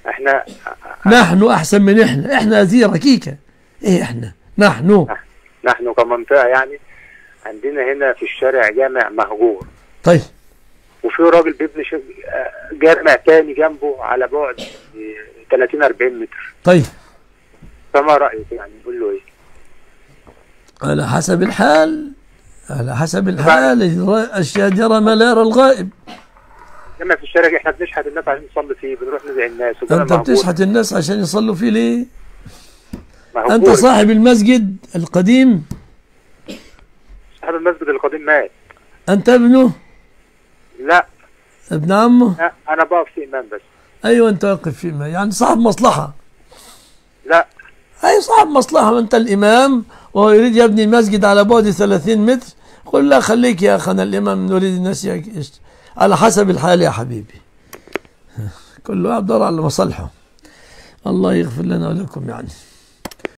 احنا نحن أحسن من إحنا إحنا هذه ركيكة إيه إحنا نحن نحن كمنطقة يعني عندنا هنا في الشارع جامع مهجور طيب وفي راجل بيبني ش- آه، جامع تاني جنبه على بعد 30 40 متر طيب فما رأيك يعني نقول له ايه؟ على حسب الحال على حسب الحال الشاهد يرى ما لا يرى الغائب جامع في الشارع احنا بنشحت الناس عشان نصلي فيه بنروح ندعي الناس وجامع أنت مهجور. بتشحت الناس عشان يصلوا فيه ليه مهجور. أنت صاحب المسجد القديم صاحب المسجد القديم مات أنت ابنه لا ابن عمه لا انا بقف في امام بس أيوة أنت واقف فيما يعني صاحب مصلحة لا أي صاحب مصلحة أنت الإمام وهو يريد يبني مسجد على بعد 30 متر قل لا خليك يا أخنا الإمام نريد الناس يك- على حسب الحال يا حبيبي كل واحد دور على مصالحه الله يغفر لنا ولكم يعني